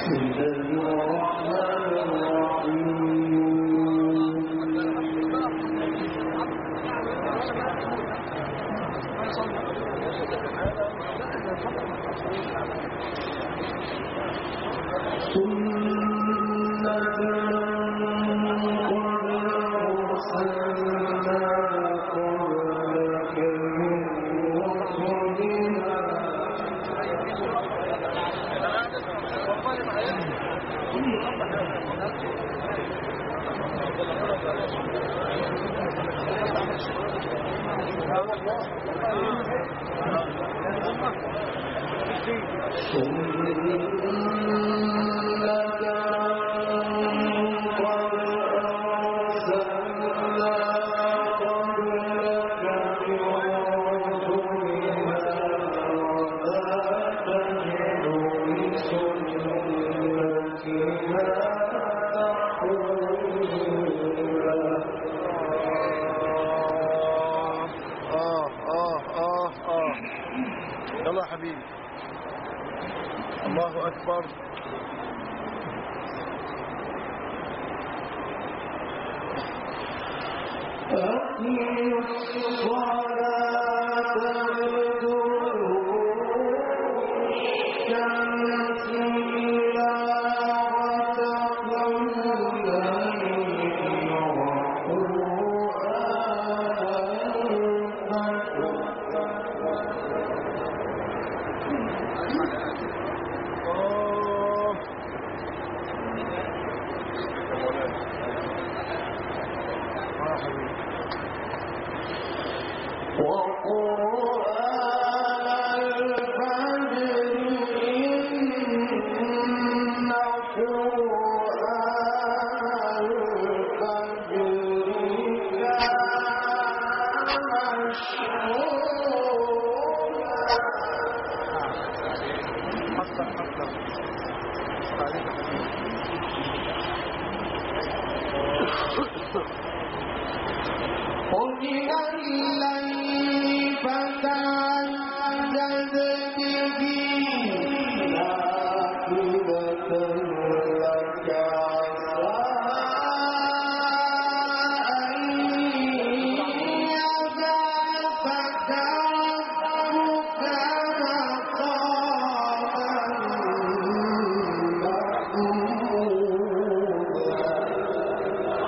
آه آه آه آه يلا يا حبيبي الله أكبر آه آه يا حبيبي حتى حتى عليك يا حبيبي ومن الليل فتعجز به نافذة لك عسى أن يبعثك ربك مقاما محمودا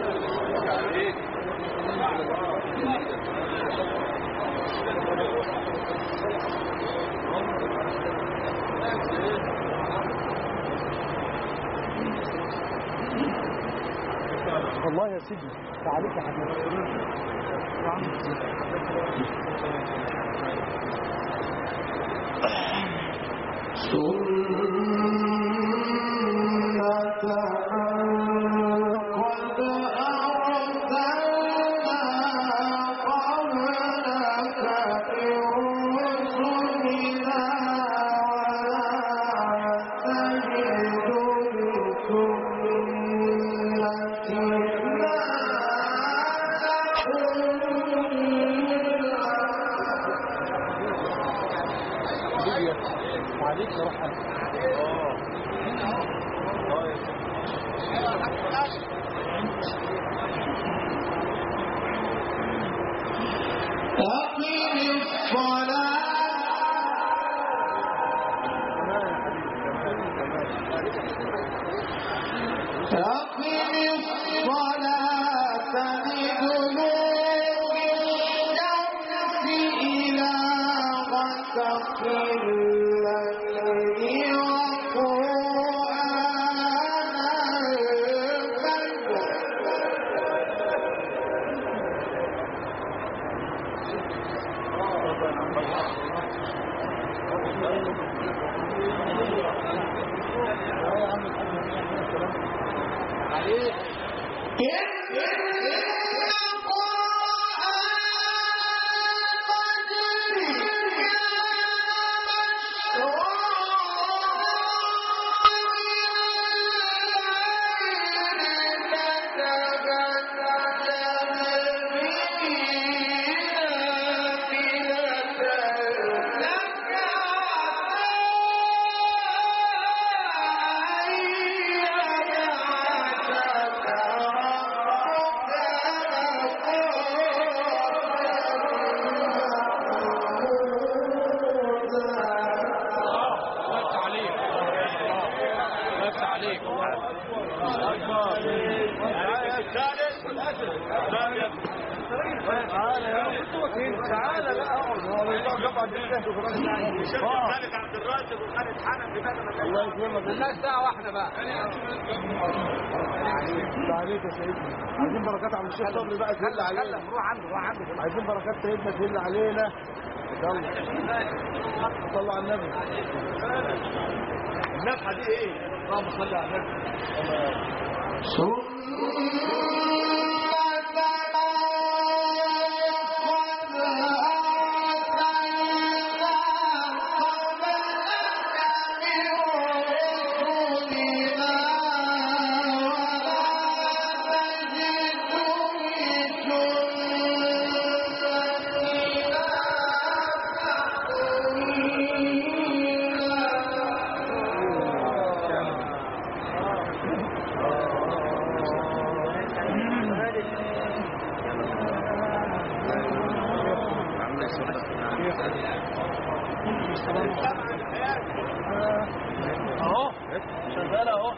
والله يا سيدي تعاليك يا حبيبي سنة من قد أرسلنا قبلك من رسلنا ولا تجد لسنتنا تحويلا عليك يا روح اه اه يا سيدي أقم الصلاة كمان يا حبيبي كمان كمان أقم الصلاة لدلوك الشمس إلى غسق الليل وقرآن الفجر عليك تعالى يا تعالى لا اقعد هو يقعد خالد عبد الرازق وخالد حنفي بدل ما الله يكرمك الناس ساعة واحدة بقى عليك يا سيدنا عايزين بركات عم الشيخ صبري بقى تهل علينا روح عنده روح عنده عايزين بركات سيدنا تهل علينا يلا صلوا على النبي النفحة دي ايه؟ اللهم صل على النبي اهو شغال اهو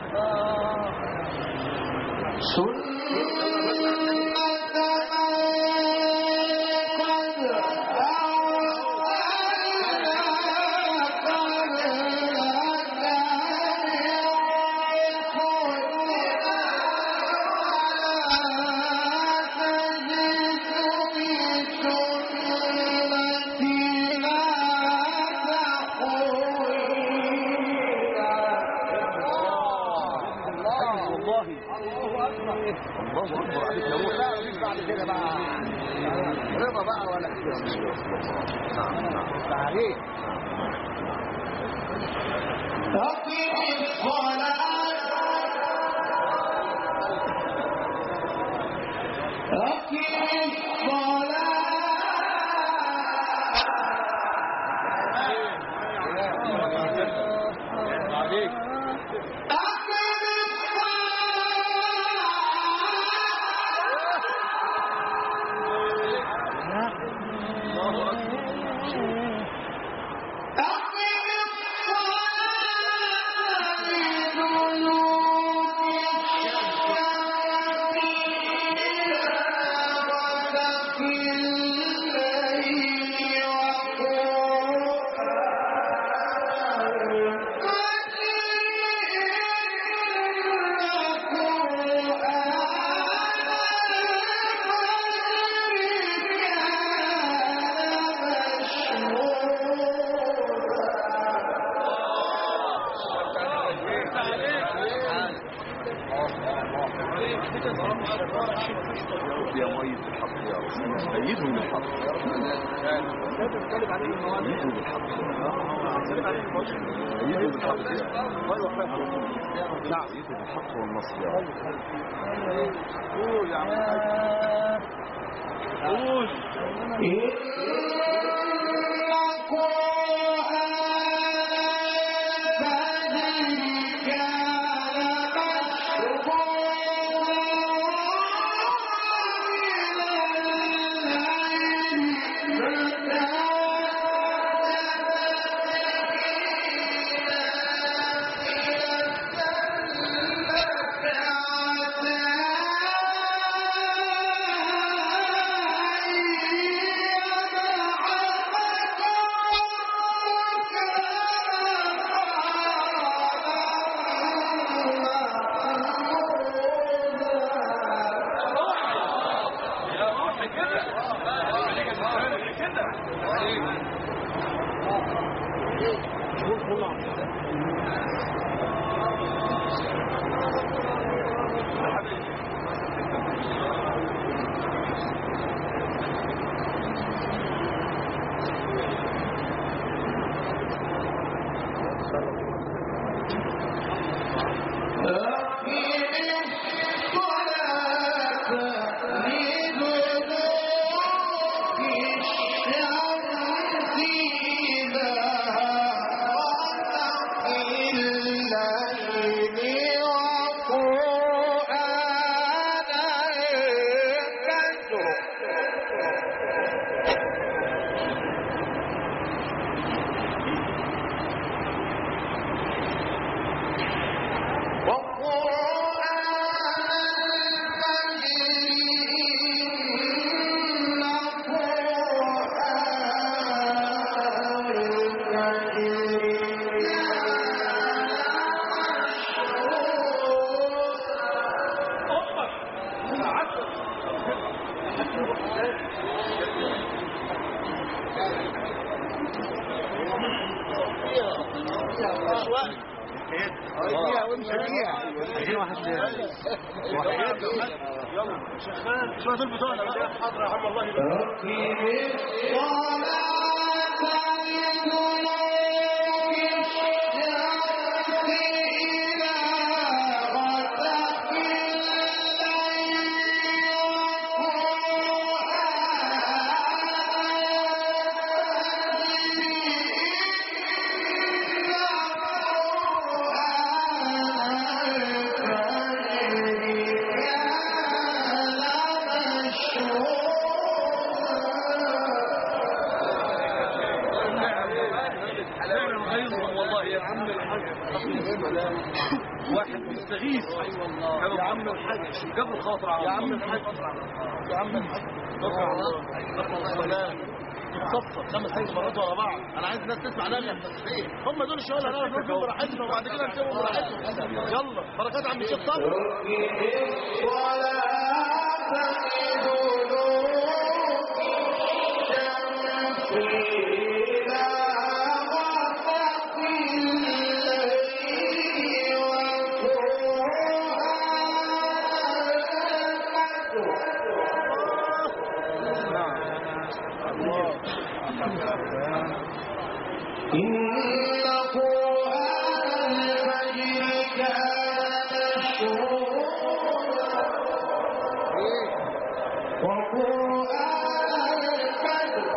والله الله اكبر عليك يا روح لا مفيش بعد كده بقى رضا بقى ولا عليك أقم الصلاة أقم الصلاة عليك أقم الله اكبر يا ميت الحق يا رب أيدهم بالحق أيدهم بالحق أيدهم بالحق يا رب نعم أيدهم بالحق والنصر يا رب قول يا عم الحاج. قول أشواق فيها وامشي فيها عايزين واحد تاني يلا شغال شو هدول بتوعنا بقى حاضر يا عم الله يبارك أقم الصلاة لدلوك الشمس إلى غسق والله يا عم الحاج واحد مستغيث يا عم الحاج قبل خاطر يا عم الحاج يا عم الحاج خاطر على الله خاطر الله تصفر خمس ست مرات ورا بعض انا عايز الناس تسمع نبي التصفيق هم دول الشغل اللي هنعرف نطلب براحتنا وبعد كده نسيبهم براحتهم يلا بركات عم الشيخ طارق إن قرآن الفجر كان مشهورا وقرآن الفجر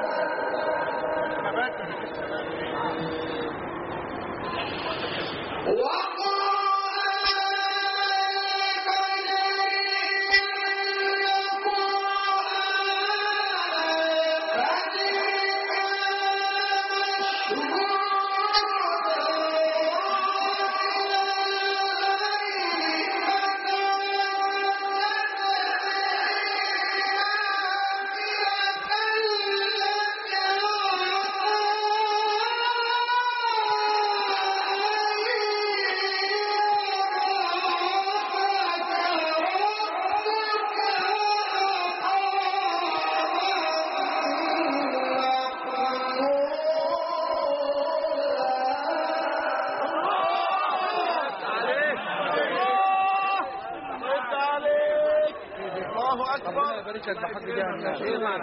الله اكبر ربنا يبارك لك بحد جهنم ايه مع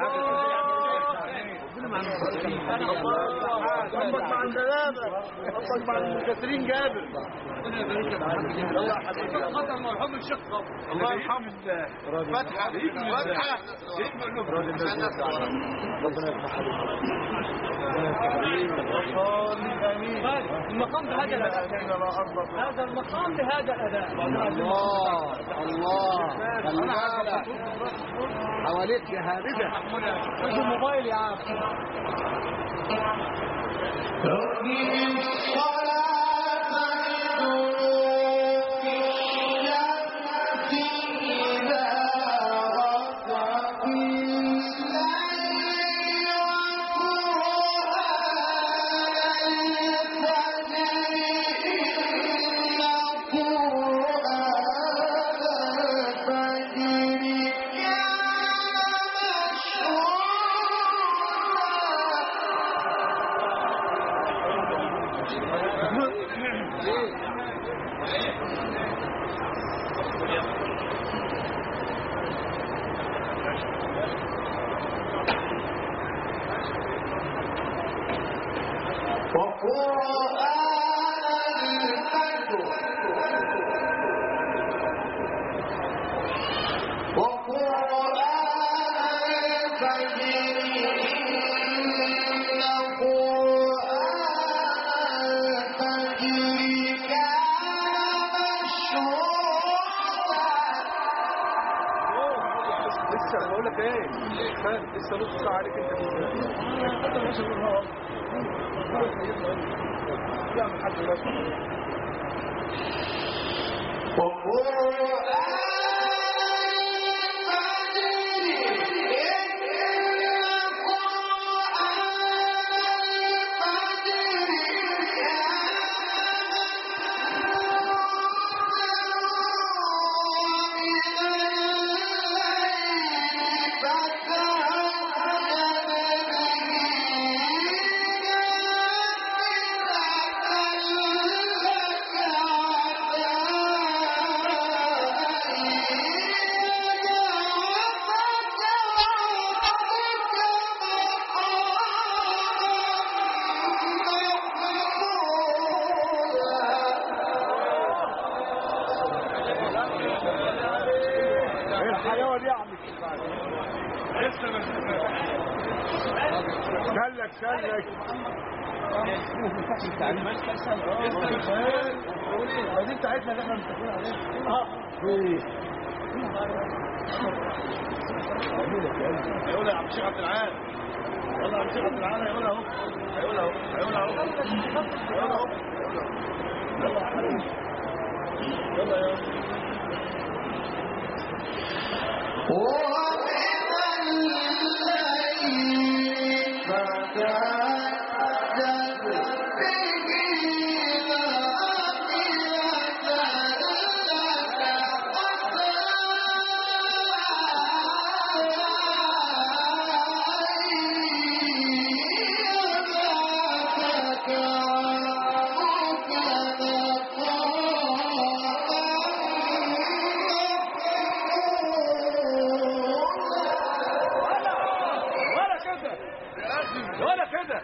ربك مع الندامة ربك مع المكسرين جابر يلا يا حبيبي خطر مرحوم الشيخ الله يرحمه فتحة فتحة ربنا يفتح المقام بهذا الأداء هذا المقام بهذا الأداء الله الله خلي بالك حواليك جهابذة خذ الموبايل يا عم أقم الصلاة لدلوك الشمس إلى غسق الليل وقرآن الفجر إن قرآن الفجر كان مشهورا وقرآن الفجر وقرآن الفجر إن قرآن الفجر كان مشهورا لسه بقول لك ايه خالد لسه نص ساعه عليك انت يعمل حد Thank you. هو دي يا عم الشيخ لسه ما شلك شلك دي بتاعتنا اللي احنا متفقين عليها هيقولها يا عم الشيخ عبد العال يلا يا عم الشيخ عبد العال هيقولها اهو هيقولها اهو هيقولها اهو هيقولها اهو يلا يا حبيبي يلا يا ولا كده ولا كده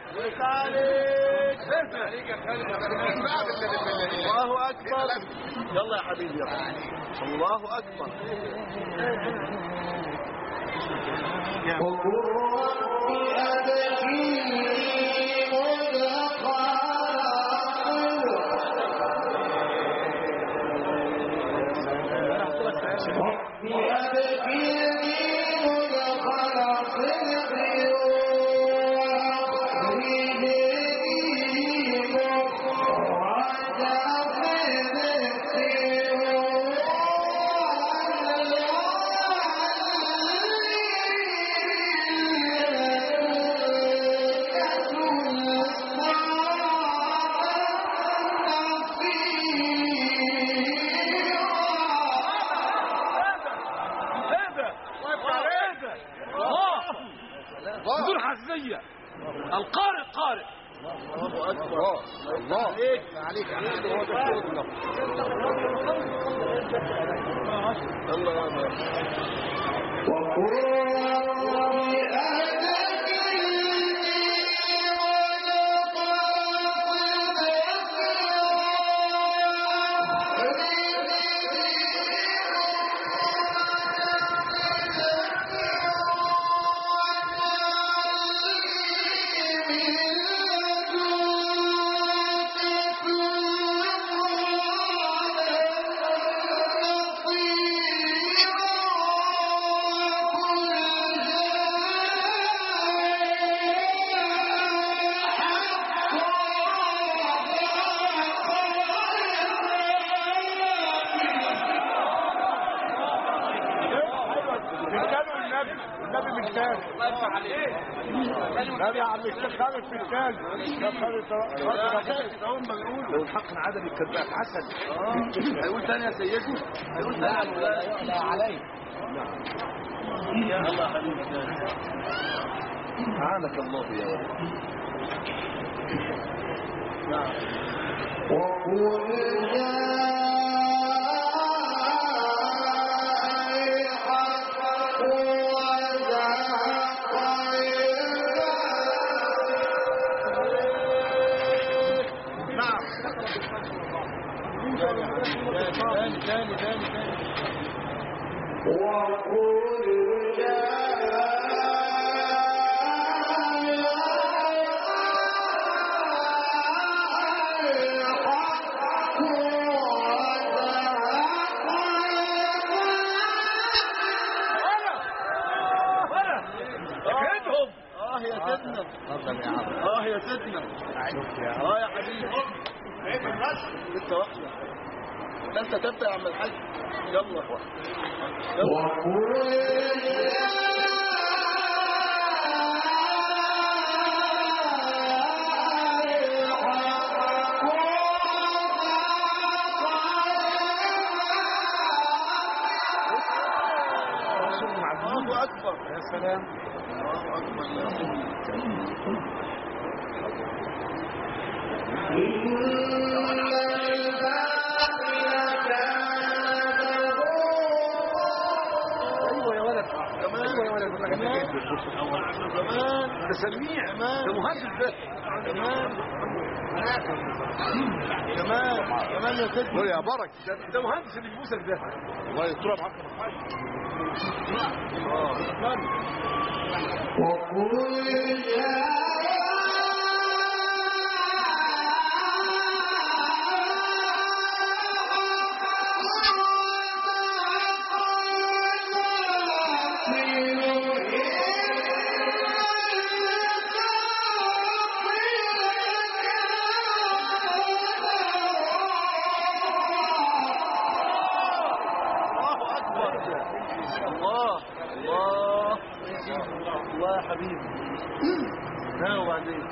الله اكبر يلا يا حبيبي يلا الله اكبر وقل رب أدخلني مدخل رب أدخلني مدخل صدق وأخرجني مخرج صدق ايه ده ايه ده الله بدون حساسيه القارئ قارئ الله اكبر الله عليك عليك عليك هو ده الشغل ده. يلا يا باشا وقل رب أدخلني مثاله النبي النبي مثال النبي يا عم الشيخ خالد مثال يا خالد يا سيدي هم بيقولوا لو الحق عدم الكذاب حسن هيقول تاني يا سيدي هيقول تاني لا علي يلا يا حبيبي عانك الله يا ولد وقل جاء الحق وزهق نعم تاني تاني تاني تاني تاني وقل اكيدهم اه يا سيدنا اتفضل يا عم اه يا سيدنا اه يا حبيبي لسه واحده ده انت تبدا يا عم الحاج يلا يلا وقل الله اكبر يا سلام الله اكبر يا سيدنا ايوه يا ولد كمان ايوه يا ولد والله كمان جميل بالبص الاول كمان ده سميع كمان ده مهندس ده كمان كمان كمان كمان يا سيدي قول يا بركه ده- ده مهندس اللي بيبوسك ده الله يسترها معاك وقل الله اكبر الله الله الله يا حبيبي ها وبعدين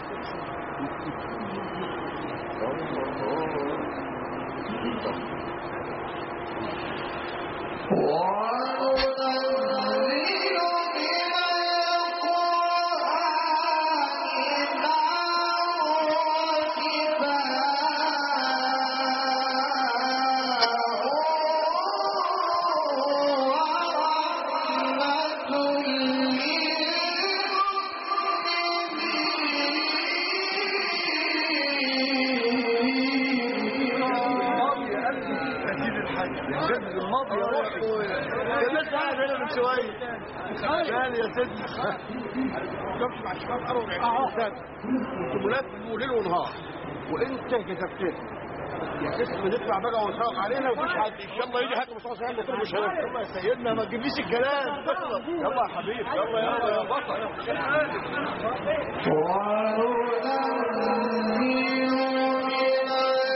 وننزل من القرآن ما هو شفاء ورحمة الماضي يا قلبي سيد الحاج جدد الماضي يا روحي كان لسه قاعد هنا من شويه قال يا سيدي كنت مع الشباب 24 سنه كنت ملف ليل ونهار وانت كتبتني يا اسم نطلع بقى ونسوق علينا ومفيش حد ان شاء الله يجي حاجه مصطفى سهل قلت له مش هينفع يلا يا سيدنا ما تجيبليش الكلام تخلص يلا يا حبيبي يلا يلا يا بطل وننزل من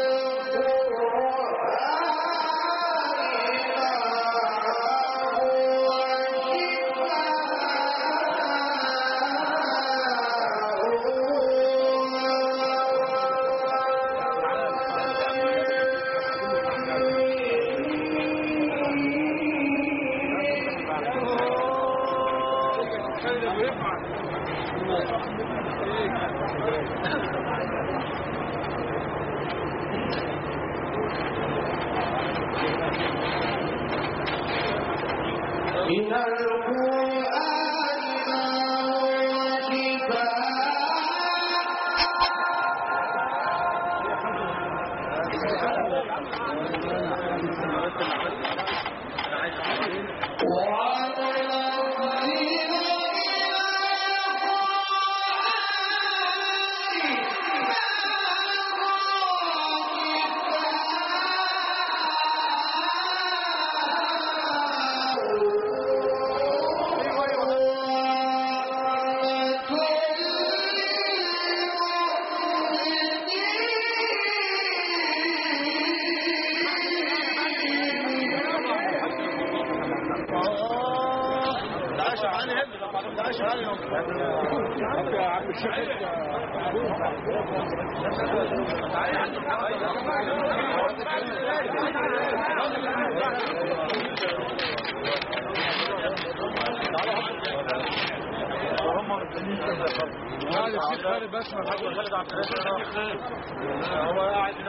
من القرآن ما هو شفاء وننزل من تعال شغال هنا تعال شغال هنا يا عم الشيخ هذا الشيخ خالد بس ما خالد عبد الرزاق هو قاعد